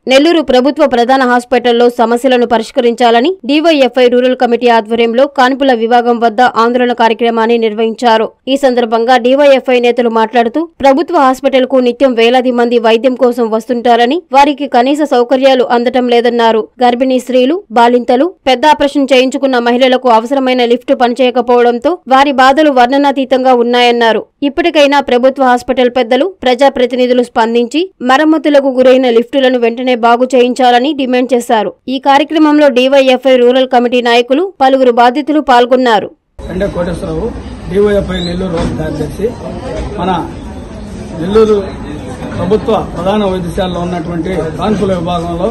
నెల్లూరు ప్రభుత్వ ప్రధాన హాస్పిటల్లో సమస్యలను పరిష్కరించాలని డీవైఎఫ్ఐ రూరల్ కమిటీ ఆధ్వర్యంలో కాన్పుల విభాగం వద్ద ఆందోళన కార్యక్రమాన్ని నిర్వహించారు ఈ సందర్భంగా డీవైఎఫ్ఐ నేతలు మాట్లాడుతూ ప్రభుత్వ హాస్పిటల్ కు నిత్యం వేలాది మంది వైద్యం కోసం వస్తుంటారని వారికి కనీస సౌకర్యాలు అందటం లేదన్నారు గర్భిణీ స్త్రీలు బాలింతలు పెద్ద ఆపరేషన్ చేయించుకున్న మహిళలకు అవసరమైన లిఫ్ట్ పనిచేయకపోవడంతో వారి బాధలు వర్ణనాతీతంగా ఉన్నాయన్నారు ఇప్పటికైనా ప్రభుత్వ హాస్పిటల్ పెద్దలు ప్రజాప్రతినిధులు స్పందించి మరమ్మతులకు గురైన లిఫ్టులను వెంటనే బాగు చేయించాలని డిమాండ్ చేశారు ఈ కార్యక్రమంలో డీవైఎఫ్ఐ రూరల్ కమిటీ నాయకులు పలువురు బాధితులు పాల్గొన్నారు ఎండ కోటేశ్వరరావు డివైఎఫ్ఐ నెల్లూరు రోడ్ కార్యదర్శి మన నెల్లూరు ప్రభుత్వ ప్రధాన వైద్యశాలలో ఉన్నటువంటి కాన్పుల విభాగంలో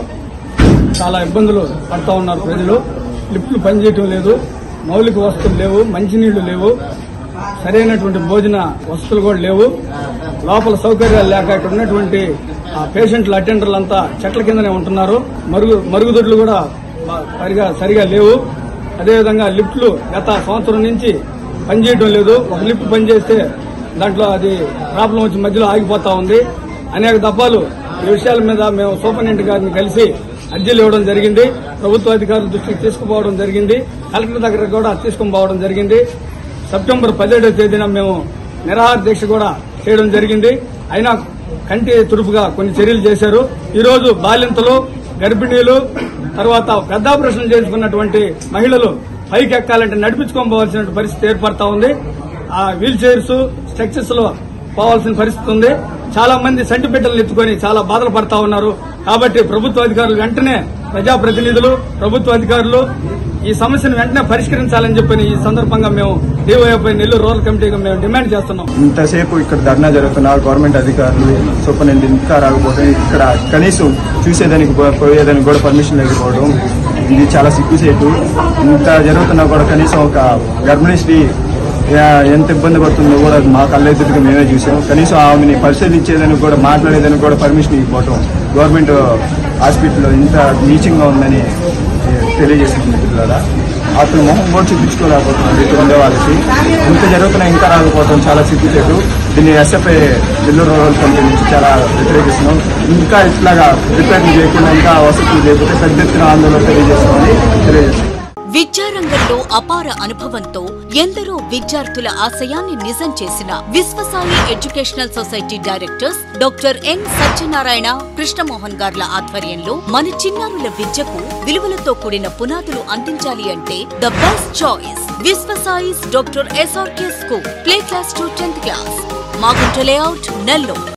చాలా ఇబ్బందులు పడతా ఉన్నారు ప్రజలు లిఫ్ట్లు పనిచేయటం లేదు మౌలిక వసతులు లేవు మంచినీళ్లు లేవు సరైనటువంటి భోజన వసతులు కూడా లేవు లోపల సౌకర్యాలు లేక ఇక్కడ ఉన్నటువంటి ఆ పేషెంట్ల అటెండర్లు అంతా చెట్ల కిందనే ఉంటున్నారు మరుగు మరుగుదొడ్లు కూడా బా- సరిగా సరిగా లేవు అదేవిధంగా లిఫ్ట్లు గత సంవత్సరం నుంచి పనిచేయడం లేదు ఒక లిఫ్ట్ పనిచేస్తే దాంట్లో అది ప్రాబ్లం వచ్చి మధ్యలో ఆగిపోతా ఉంది అనేక దఫాలు ఈ విషయాల మీద మేము సూపరింటెండెంట్ గారిని కలిసి అర్జీలు ఇవ్వడం జరిగింది ప్రభుత్వ అధికారుల దృష్టికి తీసుకుపోవడం జరిగింది కలెక్టర్ దగ్గర కూడా తీసుకుని పోవడం జరిగింది సెప్టెంబర్ పదిహేడవ తేదీన మేము నిరాహార దీక్ష కూడా చేయడం జరిగింది అయినా కంటి తురుపుగా కొన్ని చర్యలు చేశారు ఈ రోజు బాలింతలు గర్భిణీలు తర్వాత పెద్ద ఆపరేషన్ చేసుకున్నటువంటి మహిళలు పైకి ఎక్కాలంటే నడిపించుకోవాల్సిన పరిస్థితి ఏర్పడతా ఉంది ఆ వీల్ చైర్స్ స్ట్రక్చర్స్ లో పోవాల్సిన పరిస్థితి ఉంది చాలా మంది సంటి బిడ్డలు ఎత్తుకొని చాలా బాధలు పడతా ఉన్నారు కాబట్టి ప్రభుత్వ అధికారులు వెంటనే ప్రజాప్రతినిధులు ప్రభుత్వ అధికారులు ఈ సమస్యను వెంటనే పరిష్కరించాలని చెప్పని ఈ సందర్భంగా మేము డివైఎఫ్ఐ నెల్లూరు రూరల్ కమిటీగా మేము డిమాండ్ చేస్తున్నాం ఇంతసేపు ఇక్కడ ధర్నా జరుగుతున్న గవర్నమెంట్ అధికారులు సూపరింటెండెంట్ ఇంకా రాకపోవడం ఇక్కడ కనీసం చూసేదానికి పో- పోయేదానికి కూడా పర్మిషన్ లేకపోవడం ఇది చాలా సిగ్గుసేటు ఇంత జరుగుతున్నా కూడా కనీసం ఒక గర్భిణీ స్త్రీ ఆ, ఎంత ఇబ్బంది పడుతుందో కూడా మా కళ్ళెదుటిగా మేమే చూసాం కనీసం ఆమెని పరిశోధించేదానికి కూడా మాట్లాడేదానికి కూడా పర్మిషన్ ఇవ్వకపోవడం గవర్నమెంట్ హాస్పిటల్లో ఇంత నీచంగా ఉందని తెలియజేస్తుంది పిల్లల అతను మొహం కూడా చూపించుకోలేకపోతున్నాడు ఇక్కడ ఉండే వాళ్ళకి ఇంత జరుగుతున్నా ఇంకా రాకపోవడం చాలా సిగ్గుచేటు దీన్ని ఎస్ఎఫ్ఐ నెల్లూరు రూరల్ కమిటీ నుంచి చాలా వ్యతిరేకిస్తున్నాం ఇంకా ఇట్లాగా రిపేర్లు చేయకుండా ఇంకా వసతులు చేయకపోతే పెద్ద ఎత్తున ఆందోళన తెలియజేస్తామని తెలియజేస్తాం విద్యారంగంలో అపార అనుభవంతో ఎందరో విద్యార్థుల ఆశయాన్ని నిజం చేసిన Vishwasai educational society directors doctor N Satyanarayana Krishnamohan గార్ల ఆధ్వర్యంలో మన చిన్నారుల విద్యకు విలువలతో కూడిన పునాదులు అందించాలి అంటే the best choice Vishwasai's doctor SRK school play class to tenth class Magunta layout Nellore